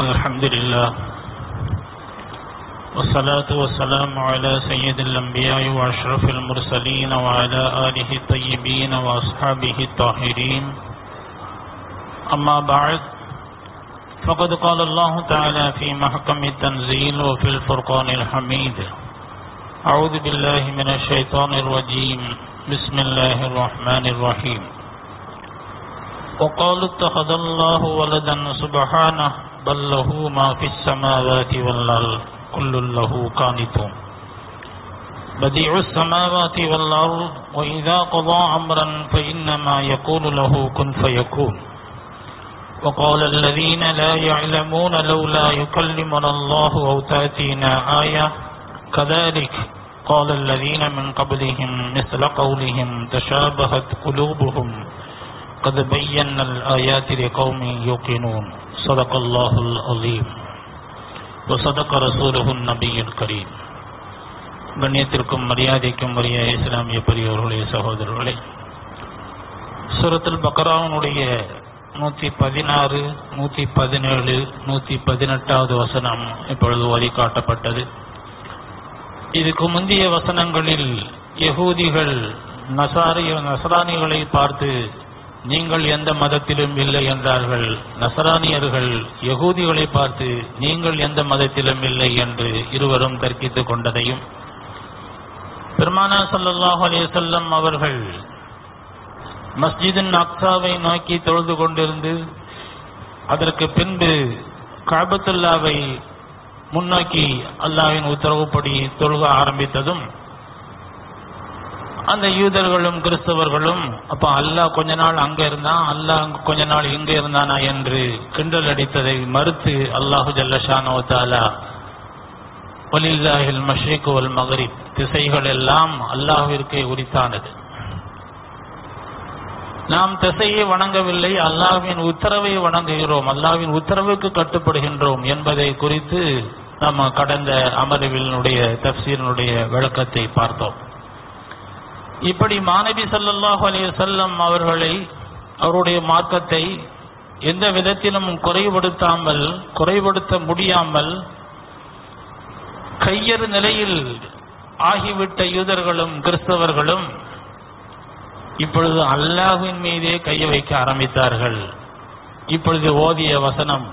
الحمد لله والصلاة والسلام على سيد الأنبياء وأشرف المرسلين وعلى آله الطيبين وأصحابه الطاهرين أما بعد فقد قال الله تعالى في محكم التنزيل وفي الفرقان الحميد أعوذ بالله من الشيطان الرجيم بسم الله الرحمن الرحيم وقالوا اتخذ الله ولدا سبحانه بل له ما في السماوات والأرض كل له قانتون بديع السماوات والأرض وإذا قضى أمرا فإنما يقول له كن فيكون وقال الذين لا يعلمون لولا يكلمنا الله أو تأتينا آية كذلك قال الذين من قبلهم مثل قولهم تشابهت قلوبهم قد بينا الآيات لقوم يوقنون صدق الله العظيم وصدق رسوله النبي الكريم கண்ணியத்திற்கும் மரியாதைக்கும் உரிய இஸ்லாமிய பெரியவர்களே சகோதரர்களே சூரத்துல் பக்ராவுடைய நூற்றி பதினாறு நூற்றி பதினேழு நூற்றி பதினெட்டாவது வசனம் இப்பொழுது ஓதி காட்டப்பட்டது இதுக்கு முந்தைய வசனங்களில் யகூதிகள் நசாரி நசரானிகளை பார்த்து நீங்கள் எந்த மதத்திலும் இல்லை என்றார்கள் நசரானியர்கள் யகூதிகளை பார்த்து நீங்கள் எந்த மதத்திலும் இல்லை என்று இருவரும் தர்க்கித்துக் கொண்டதையும் பெருமானா சல்லல்லாஹு அலைஹி வஸல்லம் அவர்கள் மஸ்ஜிதின் அக்சாவை நோக்கி தொழுது கொண்டிருந்து அதற்கு பின்பு காபத்துல்லாவை முன்னோக்கி அல்லாவின் உத்தரவுப்படி தொழுக ஆரம்பித்ததும் அந்த யூதர்களும் கிறிஸ்தவர்களும் அப்ப அல்லாஹ் கொஞ்ச நாள் அங்க இருந்தான் அல்லாஹ் கொஞ்ச நாள் இங்க இருந்தானா என்று கிண்டல் அடித்ததை மறுத்து அல்லாஹு ஜல்லஷானோ தாலா ஒலில்லாஹில் மஷ்ரிக் வல் மகரிப் திசைகள் எல்லாம் அல்லாஹிற்கே உரித்தானது நாம் திசையை வணங்கவில்லை அல்லாஹ்வின் உத்தரவை வணங்குகிறோம் அல்லாஹ்வின் உத்தரவுக்கு கட்டுப்படுகின்றோம் என்பதை குறித்து நம்ம கடந்த அமர்வினுடைய தப்சீரனுடைய விளக்கத்தை பார்த்தோம் இப்படி மாணவி சல்லல்லாஹு அலைஹி வஸல்லம் அவர்களை அவருடைய மார்க்கத்தை எந்த விதத்திலும் குறைபடுத்தாமல் குறைபடுத்த முடியாமல் கையறு நிலையில் ஆகிவிட்ட யூதர்களும் கிறிஸ்தவர்களும் இப்பொழுது அல்லாஹுவின் மீதே கையை வைக்க ஆரம்பித்தார்கள் இப்பொழுது ஓதிய வசனம்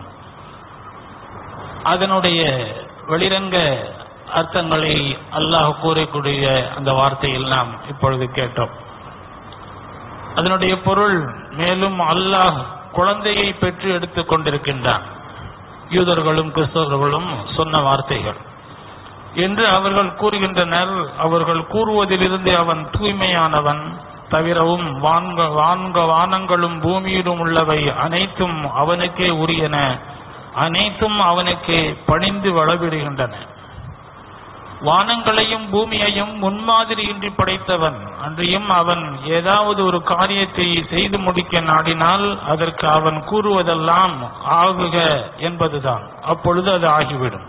அதனுடைய வெளிரங்க அர்த்தங்களை அல்லாஹ் கூறக்கூடிய அந்த வார்த்தையில் நாம் இப்பொழுது கேட்டோம் அதனுடைய பொருள் மேலும் அல்லாஹ் குழந்தையை பெற்று எடுத்துக் கொண்டிருக்கின்றான் யூதர்களும் கிறிஸ்தவர்களும் சொன்ன வார்த்தைகள் என்று அவர்கள் கூறுகின்றனர் அவர்கள் கூறுவதிலிருந்து அவன் தூய்மையானவன் தவிரவும் வான்க வான்க வானங்களும் பூமியிலும் உள்ளவை அனைத்தும் அவனுக்கே உரியன அனைத்தும் அவனுக்கே பணிந்து வளவிடுகின்றன வானங்களையும் பூமியையும் முன்மாதிரியின்றி படைத்தவன் அன்றியும் அவன் ஏதாவது ஒரு காரியத்தை செய்து முடிக்க நாடினால் அதற்கு அவன் கூறுவதெல்லாம் ஆகுக என்பதுதான் அப்பொழுது அது ஆகிவிடும்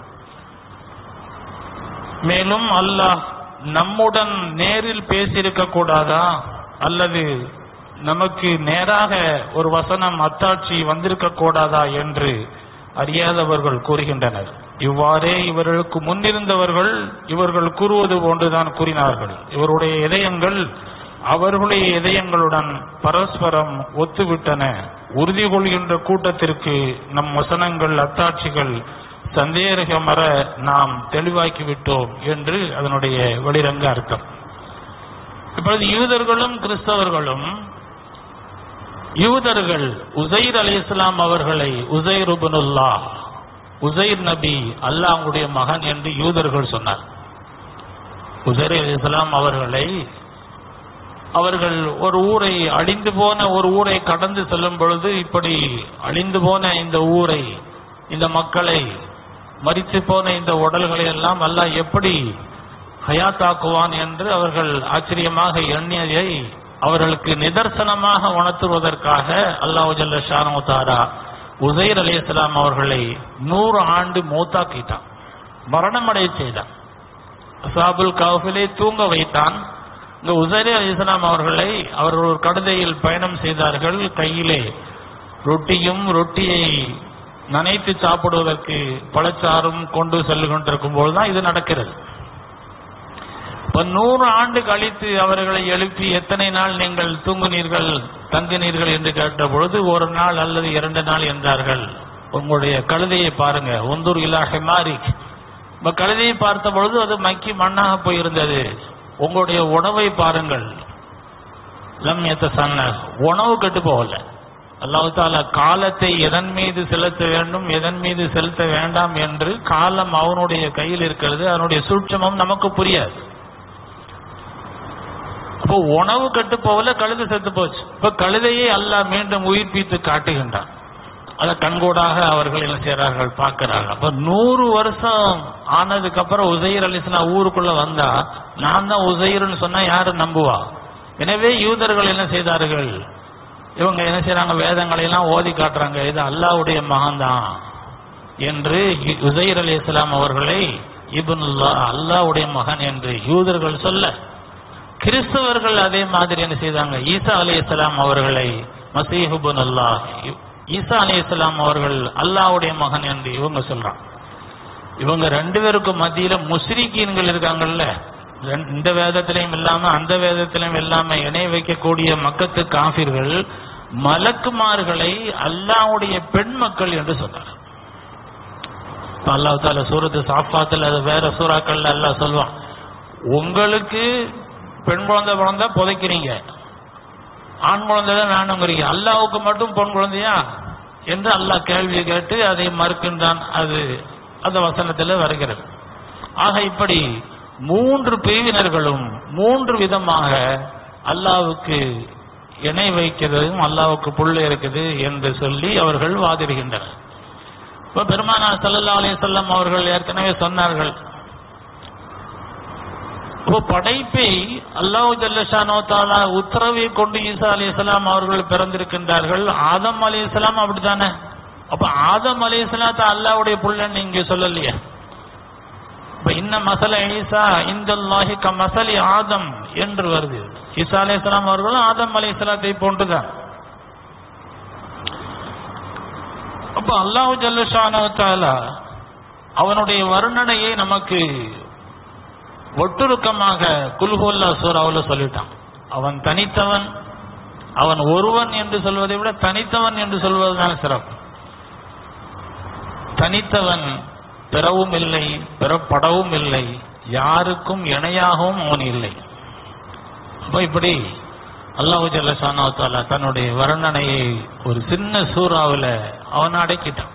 மேலும் அல்லாஹ் நம்முடன் நேரில் பேசியிருக்க கூடாதா அல்லது நமக்கு நேராக ஒரு வசனம் அத்தாட்சி வந்திருக்க கூடாதா என்று அறியாதவர்கள் கூறுகின்றனர் இவ்வாறே இவர்களுக்கு முன்னிருந்தவர்கள் இவர்கள் கூறுவது போன்றுதான் கூறினார்கள் இவருடைய இதயங்கள் அவர்களுடைய இதயங்களுடன் பரஸ்பரம் ஒத்துவிட்டன உறுதி கொள்கின்ற கூட்டத்திற்கு நம் வசனங்கள் அத்தாட்சிகள் சந்தேகமர நாம் தெளிவாக்கி விட்டோம் என்று அதனுடைய வெளிரங்க அர்த்தம் இப்பொழுது யூதர்களும் கிறிஸ்தவர்களும் யூதர்கள் உசைர் அலி இஸ்லாம் அவர்களை உசைர் உபனுல்லா உசைர் நபி அல்லாஹுடைய மகன் என்று யூதர்கள் சொன்னார் உசைர் அலி இஸ்லாம் அவர்களை அவர்கள் ஒரு ஊரை அழிந்து போன ஒரு ஊரை கடந்து செல்லும் பொழுது இப்படி அழிந்து போன இந்த ஊரை இந்த மக்களை மறித்து போன இந்த உடல்களை எல்லாம் அல்லாஹ் எப்படி ஹயாத்தாக்குவான் என்று அவர்கள் ஆச்சரியமாக எண்ணியதை அவர்களுக்கு நிதர்சனமாக உணர்த்துவதற்காக அல்லாஹு ஜல்ல ஷானு தாரா உசைர் அலி இஸ்லாம் அவர்களை நூறு ஆண்டு மூத்தாக்கிட்டான் மரணமடைய செய்தான் அசாபுல் கவுஃபிலே தூங்க வைத்தான் இந்த உசைர் அலி இஸ்லாம் அவர்களை அவர்கள் ஒரு கடுதையில் பயணம் செய்தார்கள் கையிலே ரொட்டியும் ரொட்டியை நனைத்து சாப்பிடுவதற்கு பழச்சாறும் கொண்டு செல்லு கொண்டிருக்கும் போதுதான் இது நடக்கிறது இப்ப நூறு ஆண்டு கழித்து அவர்களை எழுப்பி எத்தனை நாள் நீங்கள் தூங்குனீர்கள் தங்கினீர்கள் என்று கேட்ட பொழுது ஒரு நாள் அல்லது இரண்டு நாள் என்றார்கள் உங்களுடைய கழுதையை பாருங்க ஒந்தூர் இலாகை மாறி இப்ப கழுதையை பார்த்த பொழுது அது மக்கி மண்ணாக போயிருந்தது உங்களுடைய உணவை பாருங்கள் லம் எத்த சன்ன உணவு கெட்டு போகல அல்லாஹ் தாலா காலத்தை எதன் மீது செலுத்த வேண்டும் எதன் மீது செலுத்த வேண்டாம் என்று காலம் அவனுடைய கையில் இருக்கிறது அதனுடைய சூட்சமம் நமக்கு புரியாது அப்போ உணவு கெட்டு போகல கழுது செத்து போச்சு இப்ப கழுதையை அல்லாஹ் மீண்டும் உயிர்ப்பித்து காட்டுகின்றான் அதை கண்கூடாக அவர்கள் என்ன செய்யறார்கள் பார்க்கிறார்கள் அப்ப நூறு வருஷம் ஆனதுக்கு அப்புறம் உசைர் அலிஸ்லா ஊருக்குள்ள வந்தா நான் தான் உசைர்னு சொன்னா யாரு நம்புவா எனவே யூதர்கள் என்ன செய்தார்கள் இவங்க என்ன செய்யறாங்க வேதங்களை எல்லாம் ஓதி காட்டுறாங்க இது அல்லாஹ்வுடைய மகன் தான் என்று உசைர் அலி இஸ்லாம் அவர்களை இபுனுல்லா அல்லாஹ்வுடைய மகன் என்று யூதர்கள் சொல்ல கிறிஸ்தவர்கள் அதே மாதிரி என்ன செய்தாங்க ஈசா அலி இஸ்லாம் அவர்களை மசீஹுபுன் அல்லாஹ் ஈசா அலி இஸ்லாம் அவர்கள் அல்லாஹ்வுடைய மகன் என்று இவங்க சொல்றாங்க இவங்க ரெண்டு பேருக்கும் மத்தியில முஸ்ரிக்கீன்கள் இருக்காங்கல்ல ரெண்டு- இந்த வேதத்திலையும் இல்லாம அந்த வேதத்திலையும் இல்லாம இணை வைக்கக்கூடிய மக்கத்து காபிர்கள் மலக்குமார்களை அல்லாஹ்வுடைய பெண் மக்கள் என்று சொன்னார் இப்ப அல்லாஹ் தால சூரத்து சாஃபாத்துல அது வேற சூறாக்கள்ல அல்லாஹ் சொல்லுவான் உங்களுக்கு பெண் குழந்தை பிறந்தா புதைக்கிறீங்க ஆண் குழந்தை தான் வேணுங்கிறீங்க அல்லாவுக்கு மட்டும் பொன் குழந்தையா என்று அல்லாஹ் கேள்வியை கேட்டு அதை மறுக்கின்றான் அது அந்த வசனத்தில் வருகிறது ஆக இப்படி மூன்று பிரிவினர்களும் மூன்று விதமாக அல்லாவுக்கு இணை வைக்கிறதும் அல்லாவுக்கு புள்ள இருக்குது என்று சொல்லி அவர்கள் வாதிடுகின்றனர் இப்ப பெருமானார் ஸல்லல்லாஹு அலைஹி வஸல்லம் அவர்கள் ஏற்கனவே சொன்னார்கள் இப்போ படைப்பை அல்லாஹ் ஜல்லஷானோ தாலா உத்தரவை கொண்டு ஈசா அலைஹிஸ்ஸலாம் அவர்கள் பிறந்திருக்கின்றார்கள் ஆதம் அலைஹிஸ்ஸலாம் அப்படித்தானே அப்ப ஆதம் அலைஹிஸ்ஸலாத்த அல்லாஹ்வுடைய புள்ளன்னு இங்க சொல்லலையே இப்ப இன்ன மசல ஈசா இந்தல்லாஹி க மசலி ஆதம் என்று வருது ஈசா அலைஹிஸ்ஸலாம் அவர்களும் ஆதம் அலைஹிஸ்ஸலாத்தை போன்றுதான் அப்ப அல்லாஹ் ஜல்லஷானோ தாலா அவனுடைய வர்ணனையை நமக்கு ஒட்டுருக்கமாக குல்ஹுல்லா சூறாவுல சொல்லிட்டான் அவன் தனித்தவன் அவன் ஒருவன் என்று சொல்வதை விட தனித்தவன் என்று சொல்வதுதான் சிறப்பு தனித்தவன் பெறவும் இல்லை பெறப்படவும் இல்லை யாருக்கும் இணையாகவும் அவன் இல்லை அப்ப இப்படி அல்லாஹு ஜல்லஷானா தாலா தன்னுடைய வர்ணனையை ஒரு சின்ன சூறாவுல அவன் அடக்கிட்டான்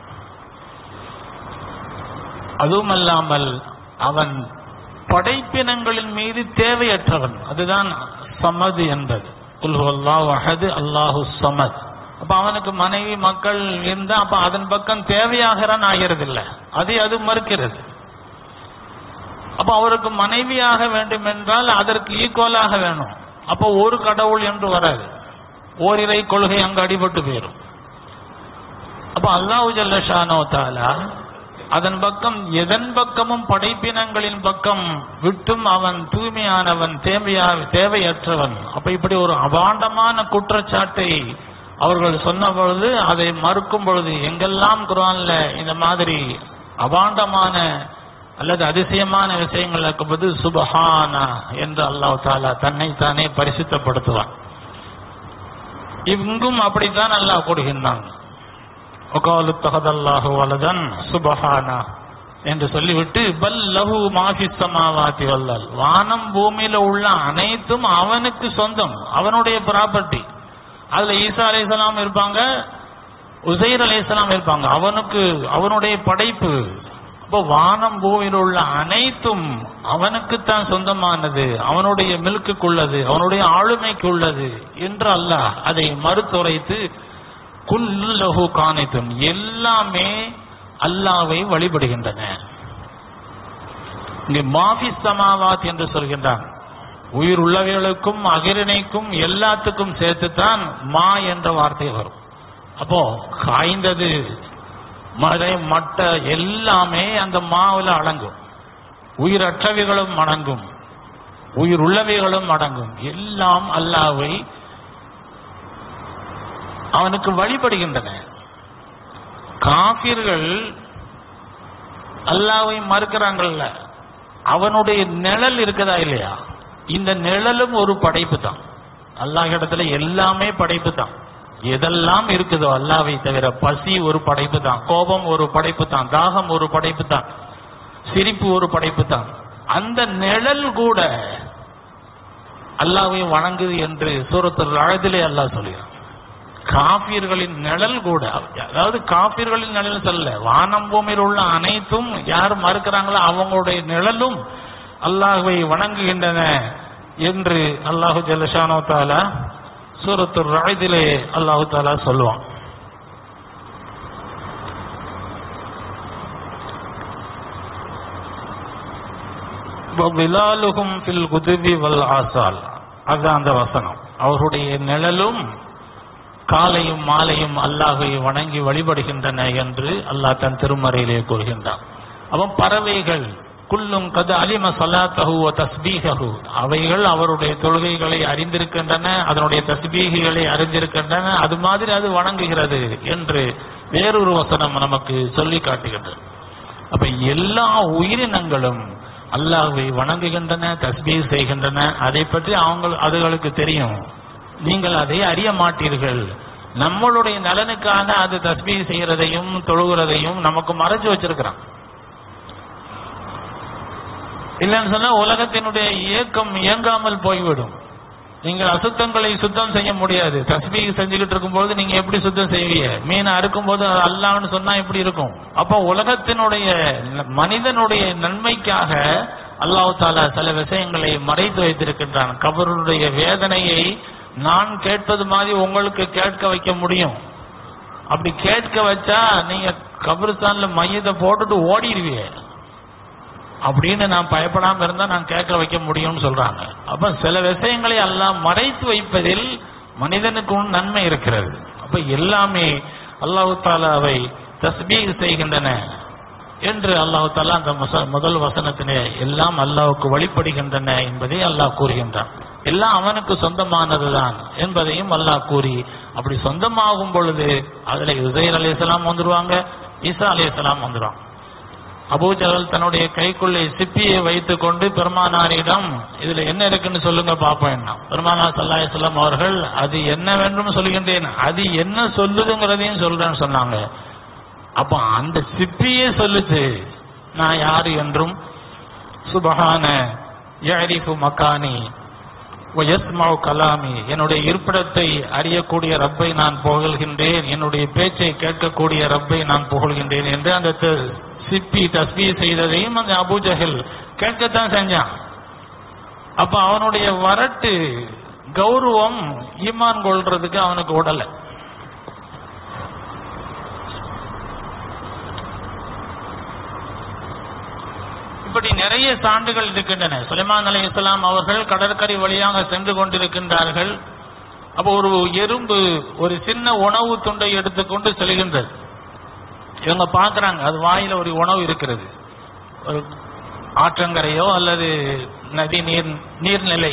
அதுவும் அல்லாமல் அவன் படைப்பினங்களின் மீது தேவையற்றவன் அதுதான் சமது என்பது குல்ஹுல்லாஹ் அஹது அல்லாஹு சமத் அப்ப அவனுக்கு மனைவி மக்கள் இருந்தா அப்ப அதன் பக்கம் தேவையாகிறான் ஆகிறது அதை அது மறுக்கிறது அப்ப அவருக்கு மனைவியாக வேண்டும் என்றால் அதற்கு ஈக்குவலாக வேணும் அப்ப ஒரு கடவுள் என்று வராது ஓரிரை கொள்கை அங்கு அடிபட்டு போயிடும் அப்ப அல்லாஹு ஜல்லஷானோ தாலா அதன் பக்கம் எதன் பக்கமும் படைப்பினங்களின் பக்கம் விட்டும் அவன் தூய்மையானவன் தேவையா தேவையற்றவன் அப்ப இப்படி ஒரு அபாண்டமான குற்றச்சாட்டை அவர்கள் சொன்ன பொழுது அதை மறுக்கும் பொழுது எங்கெல்லாம் குரான்ல இந்த மாதிரி அபாண்டமான அல்லது அதிசயமான விஷயங்கள் இருக்கும்போது சுபஹானா என்று அல்லாஹ் தாலா தன்னை தானே பரிசுத்தப்படுத்துவான் இங்கும் அப்படித்தான் அல்லாஹ் கூறுகின்றான் ஒகாலு தகதல்லாஹு வலதன் சுபஹானா என்று சொல்லிவிட்டு பல் லஹு மாஃபி சமாவாதி வல்லல் வானம் பூமியில உள்ள அனைத்தும் அவனுக்கு சொந்தம் அவனுடைய ப்ராப்பர்ட்டி அதுல ஈசா அலைஹிஸ்ஸலாம் இருப்பாங்க உசைர் அலைஹிஸ்ஸலாம் இருப்பாங்க அவனுக்கு அவனுடைய படைப்பு அப்போ வானம் பூமியில் உள்ள அனைத்தும் அவனுக்குத்தான் சொந்தமானது அவனுடைய மில்க்குள்ளது அவனுடைய ஆளுமைக்கு உள்ளது என்று அல்லாஹ் அதை மறுத்துரைத்து குல்லஹு காணித்தும் எல்லாமே அல்லாவை வழிபடுகின்றன இங்கே மாஃபி சமாவாத் என்று சொல்கின்றான் உயிர் உள்ளவைகளுக்கும் அகிரணைக்கும் எல்லாத்துக்கும் சேர்த்துத்தான் மா என்ற வார்த்தை வரும் அப்போ காய்ந்தது மழை மட்ட எல்லாமே அந்த மாவுல அடங்கும் உயிரற்றவைகளும் அடங்கும் உயிர் உள்ளவைகளும் அடங்கும் எல்லாம் அல்லாவை அவனுக்கு வழிபடுகின்றன காபிர்கள் அல்லாவை மறுக்கிறாங்கல்ல அவனுடைய நிழல் இருக்குதா இல்லையா இந்த நிழலும் ஒரு படைப்பு தான் அல்லாஹ் இடத்துல எல்லாமே படைப்பு தான் எதெல்லாம் இருக்குதோ அல்லாவை தவிர பசி ஒரு படைப்பு தான் கோபம் ஒரு படைப்பு தான் தாகம் ஒரு படைப்பு தான் சிரிப்பு ஒரு படைப்பு தான் அந்த நிழல் கூட அல்லாவை வணங்குது என்று சூரத்தில் அழதிலே அல்லாஹ் சொல்கிறான் காபியர்களின் நிழல் கூட அதாவது காபியர்களின் நிழல் சொல்ல வானம் பூமியில் உள்ள அனைத்தும் யார் மறுக்கிறாங்களோ அவங்களுடைய நிழலும் அல்லாஹ்வை வணங்குகின்றன என்று அல்லாஹு ஜல்லஷானோ தாலா சூரத்து ராய்திலே அல்லாஹு தாலா சொல்லுவான் விலாலுகும் ஃபில் குதுபி வல் ஆசால் அதுதான் அந்த வசனம் அவருடைய நிழலும் காலையும் மாலையும் அல்லாஹை வணங்கி வழிபடுகின்றன என்று அல்லாஹ் தன் திருமறையிலே கூறுகின்றான் அவன் பறவைகள் குல்லும் கது அலிம சலாத்தஹு தஸ்பீகஹு அவைகள் அவருடைய தொழுகைகளை அறிந்திருக்கின்றன அதனுடைய தஸ்பீகளை அறிந்திருக்கின்றன அது மாதிரி அது வணங்குகிறது என்று வேறொரு வசனம் நமக்கு சொல்லி காட்டுகின்றது அப்ப எல்லா உயிரினங்களும் அல்லாஹ்வை வணங்குகின்றன தஸ்பீர் செய்கின்றன அதை பற்றி அவங்க அதுகளுக்கு தெரியும் நீங்கள் அதை அறிய மாட்டீர்கள் நம்மளுடைய நலனுக்காக அது தஸ்பீர் செய்யறதையும் தொழுகிறதையும் நமக்கு மறைச்சு வச்சிருக்கிறான் இல்லைன்னு சொன்னா உலகத்தினுடைய இயக்கம் இயங்காமல் போய்விடும் நீங்கள் அசுத்தங்களை சுத்தம் செய்ய முடியாது தஸ்பீக செஞ்சுக்கிட்டு இருக்கும்போது நீங்க எப்படி சுத்தம் செய்வீங்க மீன் அறுக்கும் போது அது அல்லான்னு சொன்னா எப்படி இருக்கும் அப்போ உலகத்தினுடைய மனிதனுடைய நன்மைக்காக அல்லாஹ் தாலா சில விஷயங்களை மறைத்து வைத்திருக்கின்றான் கபருடைய வேதனையை நான் கேட்பது மாதிரி உங்களுக்கு கேட்க வைக்க முடியும் அப்படி கேட்க வச்சா நீங்க கபிரிஸ்தான்ல மையத்தை போட்டுட்டு ஓடிடுவீங்க அப்படின்னு நான் பயப்படாம இருந்தா நான் கேட்க வைக்க முடியும்னு சொல்றாங்க அப்ப சில விஷயங்களை எல்லாம் மறைத்து வைப்பதில் மனிதனுக்கு நன்மை இருக்கிறது அப்ப எல்லாமே அல்லாஹு தாலாவை தஸ்பீக் செய்கின்றன என்று அல்லாஹு தாலா அந்த முச- முதல் வசனத்திலே எல்லாம் அல்லாஹ்வுக்கு வழிபடுகின்றன என்பதை அல்லாஹ் கூறுகின்றான் எல்லாம் அவனுக்கு சொந்தமானதுதான் என்பதையும் அல்லாஹ் கூறி அப்படி சொந்தமாகும் பொழுது அதுல உதயர் அலைஹிஸ்ஸலாம் வந்துருவாங்க ஈசா அலைஹிஸ்ஸலாம் வந்துருவாங்க அபூஜகல் தன்னுடைய கைக்குள்ளே சிப்பியை வைத்துக் கொண்டு பெருமானாரிடம் இதுல என்ன இருக்குன்னு சொல்லுங்க பாப்போம் என்ன பெருமானார் சல்லாஹ் சொல்லம் அவர்கள் அது என்னவென்றும் சொல்லுகின்றேன் அது என்ன சொல்லுதுங்கிறதையும் சொல்றேன்னு சொன்னாங்க அப்ப அந்த சிப்பியே சொல்லுச்சு நான் யாரு என்றும் சுபஹான யரிஃபு மக்கானி வயஸ்மாவு கலாமி என்னுடைய இருப்பிடத்தை அறியக்கூடிய ரப்பை நான் புகழ்கின்றேன் என்னுடைய பேச்சை கேட்கக்கூடிய ரப்பை நான் புகழ்கின்றேன் என்று அந்த த- சிப்பி தஸ்பீ செய்ததையும் அந்த அபூஜஹல் கேட்கத்தான் செஞ்சான் அப்ப அவனுடைய வரட்டு கௌரவம் ஈமான் கொள்றதுக்கு அவனுக்கு உடல இப்படி நிறைய சான்றுகள் இருக்கின்றன சுலைமான் அலை இஸ்லாம் அவர்கள் கடற்கரை வழியாக சென்று கொண்டிருக்கின்றார்கள் அப்போ ஒரு எறும்பு ஒரு சின்ன உணவு துண்டை எடுத்துக்கொண்டு செல்கின்றது இவங்க பார்க்கறாங்க அது வாயில ஒரு உணவு இருக்கிறது ஒரு ஆற்றங்கரையோ அல்லது நதி நீர் நீர்நிலை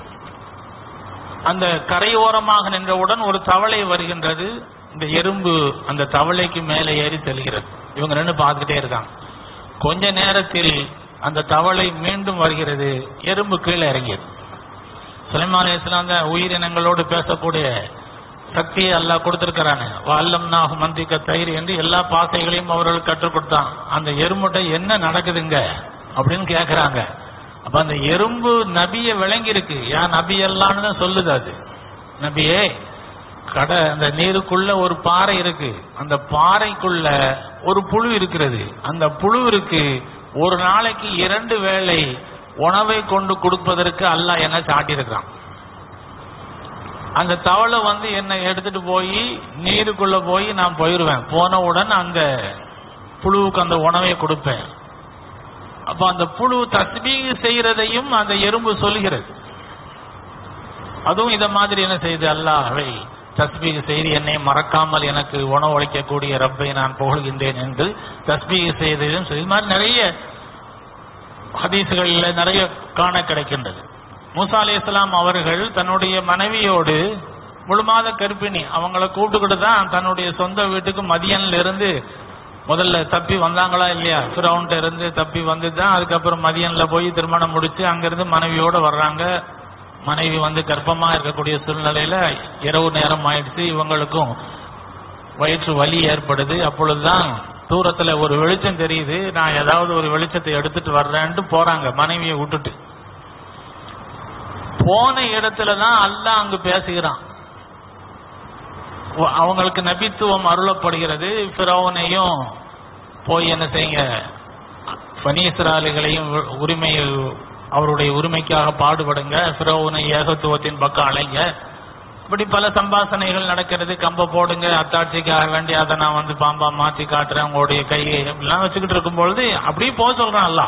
அந்த கரையோரமாக நின்றவுடன் ஒரு தவளை வருகின்றது இந்த எறும்பு அந்த தவளைக்கு மேலே ஏறி செல்கிறது இவங்க ரெண்டு பார்த்துக்கிட்டே இருக்காங்க கொஞ்ச நேரத்தில் அந்த தவளை மீண்டும் வருகிறது எறும்பு கீழே இறங்கியது சுலைமான் இஸ்லாம் தான் உயிரினங்களோடு பேசக்கூடிய சக்தியை அல்லாஹ் கொடுத்திருக்கிறானே வல்லம் நாகும் மந்திக்க தயிர் என்று எல்லா பாசைகளையும் அவர்களுக்கு கற்றுக் கொடுத்தான் அந்த எறும்புட்ட என்ன நடக்குதுங்க அப்படின்னு கேக்குறாங்க அப்ப அந்த எறும்பு நபிய விளங்கி இருக்கு ஏன் நபி எல்லாம்னு தான் சொல்லுது அது நபியே கடை அந்த நீருக்குள்ள ஒரு பாறை இருக்கு அந்த பாறைக்குள்ள ஒரு புழு இருக்கிறது அந்த புழுவிற்கு ஒரு நாளைக்கு இரண்டு வேளை உணவை கொண்டு கொடுப்பதற்கு அல்லாஹ் என்ன சாட்டியிருக்கிறான் அந்த தவளை வந்து என்னை எடுத்துட்டு போய் நீருக்குள்ள போய் நான் போயிருவேன் போனவுடன் அந்த புழுவுக்கு அந்த உணவை கொடுப்பேன் அப்ப அந்த புழு தஸ்பீக செய்யறதையும் அந்த எறும்பு சொல்கிறது அதுவும் இத மாதிரி என்ன செய்து அல்லாஹ்வை தஸ்பீக செய்து என்னை மறக்காமல் எனக்கு உணவளிக்கக்கூடிய ரப்பை நான் புகழ்கின்றேன் என்று தஸ்பீக செய்ததும் இது மாதிரி நிறைய ஹதீசுகளில் நிறைய காண கிடைக்கின்றது மூசா அலி இஸ்லாம் அவர்கள் தன்னுடைய மனைவியோடு முழுமாத கர்ப்பிணி அவங்கள கூப்பிட்டுக்கிட்டு தான் தன்னுடைய சொந்த வீட்டுக்கு மதியன்ல இருந்து முதல்ல தப்பி வந்தாங்களா இல்லையா ஃபிரௌன்ட்ட இருந்து தப்பி வந்து தான் அதுக்கப்புறம் மதியன்ல போய் திருமணம் முடிச்சு அங்கிருந்து மனைவியோட வர்றாங்க மனைவி வந்து கர்ப்பமா இருக்கக்கூடிய சூழ்நிலையில இரவு நேரம் ஆயிடுச்சு இவங்களுக்கும் வயிற்று வலி ஏற்படுது அப்பொழுதுதான் தூரத்துல ஒரு வெளிச்சம் தெரியுது நான் ஏதாவது ஒரு வெளிச்சத்தை எடுத்துட்டு வர்றேன்ட்டு போறாங்க மனைவியை விட்டுட்டு போன இடத்துல தான் அல்லாஹ் அங்கு பேசுகிறான் வ- அவங்களுக்கு நபித்துவம் அருளப்படுகிறது பிறவனையும் போய் என்ன செய்யுங்க பனீஸ்ராலிகளையும் உரிமை அவருடைய உரிமைக்காக பாடுபடுங்க பிறவனை ஏகத்துவத்தின் பக்கம் அலைங்க இப்படி பல சம்பாசனைகள் நடக்கிறது கம்ப போடுங்க அத்தாட்சிக்காக வேண்டி அதை நான் வந்து பாம்பா மாத்தி காட்டுறேன் உங்களுடைய கையை எல்லாம் வச்சுக்கிட்டு இருக்கும் பொழுது அப்படியே போக சொல்றான் அல்லாஹ்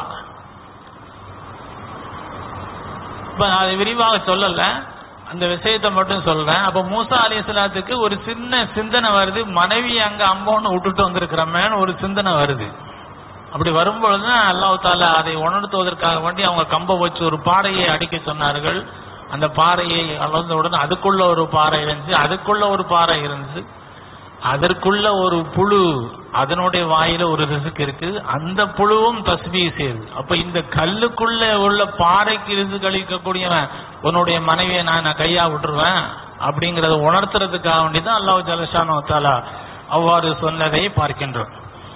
இப்ப நான் அதை விரிவாக சொல்லல அந்த விஷயத்தை மட்டும் சொல்றேன் அப்ப மூசா அலிஸ்லாத்துக்கு ஒரு சின்ன சிந்தனை வருது மனைவி அங்க அம்போன்னு விட்டுட்டு வந்திருக்கிறமேன்னு ஒரு சிந்தனை வருது அப்படி வரும்பொழுது அல்லாஹ் தாலா அதை உணர்த்துவதற்காக வேண்டி அவங்க கம்ப வச்சு ஒரு பாறையை அடிக்க சொன்னார்கள் அந்த பாறையை அளந்தவுடன் அதுக்குள்ள ஒரு பாறை இருந்துச்சு அதுக்குள்ள ஒரு பாறை இருந்துச்சு அதற்குள்ள ஒரு புழு அதனுடைய வாயில ஒரு ரிசுக்கு இருக்கு அந்த புழுவும் தஸ்பீ செய்யுது அப்ப இந்த கல்லுக்குள்ள உள்ள பாறைக்கு ரிசுக்கு அளிக்கக்கூடியவன் உன்னுடைய மனைவியை நான் நான் கையா விட்டுருவேன் அப்படிங்கறத உணர்த்துறதுக்காக வேண்டிதான் அல்லாஹ் ஜலஷானோ தாலா அவ்வாறு சொன்னதை பார்க்கின்றோம்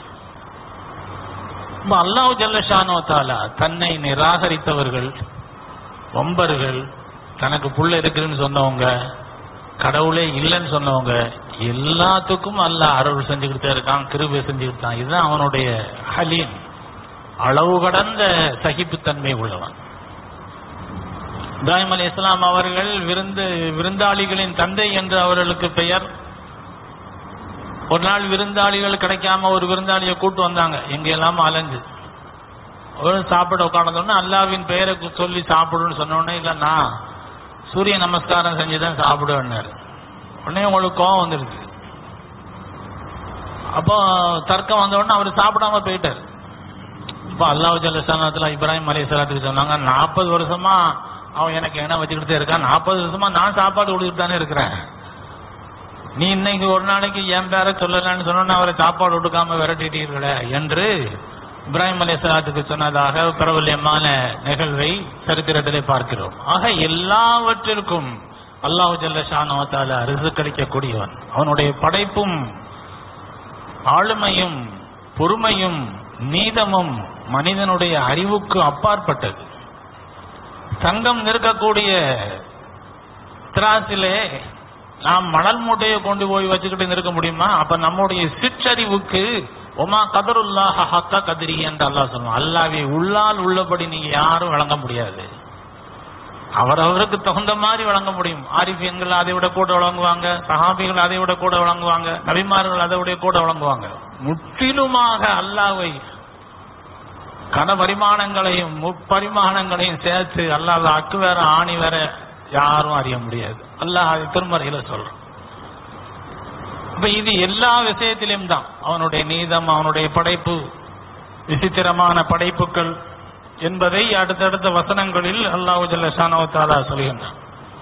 இப்ப அல்லாஹ் ஜல்லஷானோ தாலா தன்னை நிராகரித்தவர்கள் வம்பர்கள் தனக்கு புள்ள இருக்குன்னு சொன்னவங்க கடவுளே இல்லைன்னு சொன்னவங்க எல்லாத்துக்கும் அல்லாஹ் அருள் செஞ்சுக்கிட்டு தான் இருக்கான் கிருபை செஞ்சுக்கிட்டு தான் இதுதான் அவனுடைய ஹலீம் அளவு கடந்த சகிப்புத்தன்மை உள்ளவன் இப்ராஹிம் அலி இஸ்லாம் அவர்கள் விருந்து விருந்தாளிகளின் தந்தை என்று அவர்களுக்கு பெயர் ஒரு நாள் விருந்தாளிகள் கிடைக்காம ஒரு விருந்தாளியை கூட்டு வந்தாங்க எங்க எல்லாம் அலைஞ்சு ஒரு சாப்பிட உட்கார்ந்தோடனே அல்லாவின் பெயரை கு- சொல்லி சாப்பிடுன்னு சொன்ன உடனே இல்ல நான் சூரிய நமஸ்காரம் செஞ்சுதான் சாப்பிடுவேன்னாரு உடனே உங்களுக்கு கோவம் வந்துருச்சு அப்போ தர்க்கம் வந்த உடனே அவர் சாப்பிடாம போயிட்டார் இப்போ அல்லாஹ் ஜல்லசானத்துல இப்ராஹிம் அலி சலாத்துக்கு சொன்னாங்க நாற்பது வருஷமா அவன் எனக்கு என்ன வச்சுக்கிட்டே இருக்கான் நாற்பது வருஷமா நான் சாப்பாடு கொடுத்துட்டு தானே இருக்கிறேன் நீ இன்னைக்கு ஒரு நாளைக்கு என் பேரை சொல்லலன்னு சொன்னா அவரை சாப்பாடு கொடுக்காம விரட்டிட்டீர்களே என்று இப்ராஹிம் அலி சலாத்துக்கு சொன்னதாக பிரபல்யமான நிகழ்வை சரித்திரத்திலே பார்க்கிறோம் ஆக எல்லாவற்றிற்கும் அல்லாஹ் ஜல்ல ஷானவத்தால ரிசுக்களிக்கக்கூடியவன் அவனுடைய படைப்பும் ஆளுமையும் பொறுமையும் நீதமும் மனிதனுடைய அறிவுக்கு அப்பாற்பட்டது தங்கம் நிற்கக்கூடிய திராசிலே நாம் மணல் மூட்டையை கொண்டு போய் வச்சுக்கிட்டு நிற்க முடியுமா அப்ப நம்முடைய சிற்றறிவுக்கு ஒமா கதருல்லாஹ ஹக்கா கதிரி என்று அல்லாஹ் சொல்லுவான் அல்லாவை உள்ளால் உள்ளபடி நீங்க யாரும் வழங்க முடியாது அவரவருக்கு தகுந்த மாதிரி வழங்க முடியும் ஆரிஃபியன்கள் அதை விட கூட வழங்குவாங்க சஹாபிகள் அதை விட கூட வழங்குவாங்க நபிமார்கள் அதை விட கூட வழங்குவாங்க முற்றிலுமாக அல்லாவை கனபரிமாணங்களையும் முப்பரிமாணங்களையும் சேர்த்து அல்லாத அக்கு வேற ஆணி வேற யாரும் அறிய முடியாது அல்லாஹ் அதை திருமறையில சொல்றான் இப்ப இது எல்லா விஷயத்திலும் தான் அவனுடைய நீதம் அவனுடைய படைப்பு விசித்திரமான படைப்புகள் என்பதை அடுத்தடுத்த வசனங்களில் அல்லாஹு ஜல்ல ஷானஹு தஆலா சொல்கின்றான்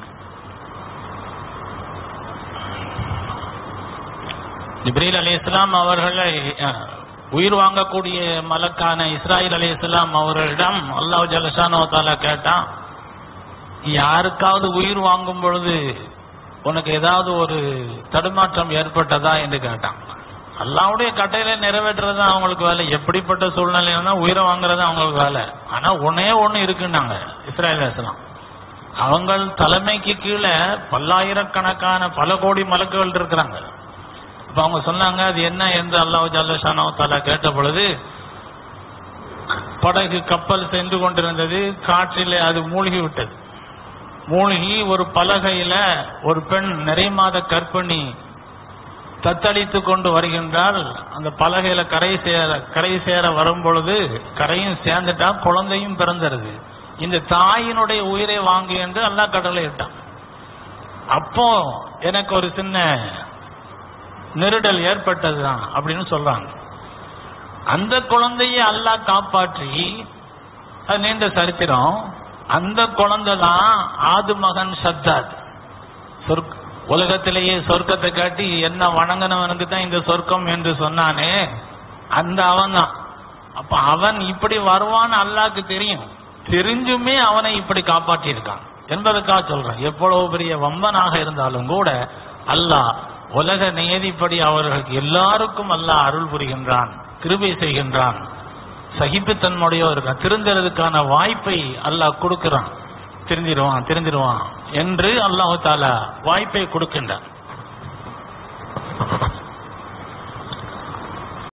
ஜிப்ரீல் அலி இஸ்லாம் அவர்களை அஹ், உயிர் வாங்கக்கூடிய மலக்கான இஸ்ராயில் அலி இஸ்லாம் அவர்களிடம் அல்லாஹ் ஜல்லஷானோ தாலா கேட்டான் யாருக்காவது உயிர் வாங்கும் பொழுது உனக்கு ஏதாவது ஒரு தடுமாற்றம் ஏற்பட்டதா என்று கேட்டான் அல்லாவுடைய கட்டையில நிறைவேற்றுறது தான் அவங்களுக்கு வேலை எப்படிப்பட்ட சூழ்நிலையில உயிரை வாங்குறது அவங்களுக்கு வேலை ஆனா ஒன்னே ஒண்ணு இருக்குன்னாங்க இஸ்ராயல் இஸ்லாம் அவங்கள் தலைமைக்கு கீழே பல்லாயிரக்கணக்கான பல கோடி மலக்குகள் இருக்கிறாங்க அப்ப அவங்க சொன்னாங்க அது என்ன என்று அல்லாஹ் ஜல்லஷானோ தாலா கேட்ட பொழுது படகு கப்பல் சென்று கொண்டிருந்தது காற்றிலே அது மூழ்கி விட்டது மூழ்கி ஒரு பலகையில ஒரு பெண் நிறை மாத கர்ப்பிணி தத்தளித்து கொண்டு வருகின்றால் அந்த பலகையில கரை சேர கரை சேர வரும் பொழுது கரையும் சேர்ந்துட்டா குழந்தையும் பிறந்துருது இந்த தாயினுடைய உயிரை வாங்கு என்று அல்லாஹ் கடலை இட்டான் அப்போ எனக்கு ஒரு சின்ன நெருடல் ஏற்பட்டதுதான் அப்படின்னு சொல்றாங்க அந்த குழந்தையை அல்லாஹ் காப்பாற்றி அது நீண்ட சரித்திரம் அந்த குழந்தை தான் ஆது மகன் சத்தாத் சொர்க்க உலகத்திலேயே சொர்க்கத்தை காட்டி என்ன வணங்கினவனுக்கு தான் இந்த சொர்க்கம் என்று சொன்னானே அந்த அவன் தான் அப்ப அவன் இப்படி வருவான்னு அல்லாஹ்க்கு தெரியும் தெரிஞ்சுமே அவனை இப்படி காப்பாற்றி இருக்கான் என்பதற்காக சொல்றேன் எவ்வளவு பெரிய வம்பனாக இருந்தாலும் கூட அல்லாஹ் உலக நியதிப்படி அவர்களுக்கு எல்லாருக்கும் அல்லாஹ் அருள் புரிகின்றான் கிருபை செய்கின்றான் சகிப்புத்தன்மையுடைய இருக்கான் திருந்துறதுக்கான வாய்ப்பை அல்லாஹ் கொடுக்கிறான் திருந்திடுவான் திருந்திடுவான் என்று அல்லாஹு தாலா வாய்ப்பை கொடுக்கின்றான்